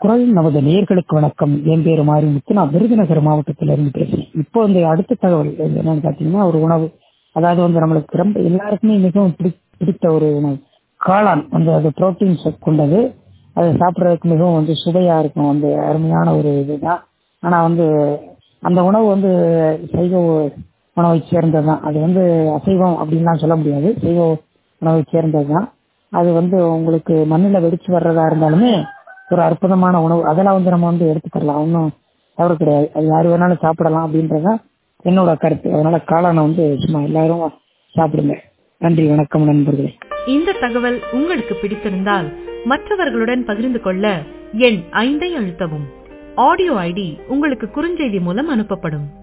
குரல் நமது நேர்களுக்கு வணக்கம் என் பேரு மாரிமுத்து நான் விருதுநகர் மாவட்டத்தில இருந்து பேசுறேன் இப்போ இந்த அடுத்த தகவல் என்னன்னு பாத்தீங்கன்னா ஒரு உணவு அதாவது வந்து நம்மளுக்கு ரொம்ப எல்லாருக்குமே மிகவும் பிடி பிடித்த ஒரு உணவு காளான் வந்து அது புரோட்டீன் சத் கொண்டது அதை சாப்பிட்றதுக்கு மிகவும் வந்து சுவையா இருக்கும் வந்து அருமையான ஒரு இதுதான் ஆனா வந்து அந்த உணவு வந்து சைவ உணவை சேர்ந்தது தான் அது வந்து அசைவம் அப்படின்லாம் சொல்ல முடியாது சைவ உணவை சேர்ந்தது தான் அது வந்து உங்களுக்கு மண்ணில் வெடிச்சு வர்றதா இருந்தாலுமே ஒரு அற்புதமான உணவு அதெல்லாம் வந்து நம்ம வந்து எடுத்துக்கலாம் ஒன்றும் தவறு கிடையாது அது யார் வேணாலும் சாப்பிடலாம் அப்படின்றதான் என்னோட கருத்து அதனால காளானை வந்து சும்மா எல்லாரும் சாப்பிடுங்க நன்றி வணக்கம் நண்பர்களே இந்த தகவல் உங்களுக்கு பிடித்திருந்தால் மற்றவர்களுடன் பகிர்ந்து கொள்ள எண் ஐந்தை அழுத்தவும் ஆடியோ ஐடி உங்களுக்கு குறுஞ்செய்தி மூலம் அனுப்பப்படும்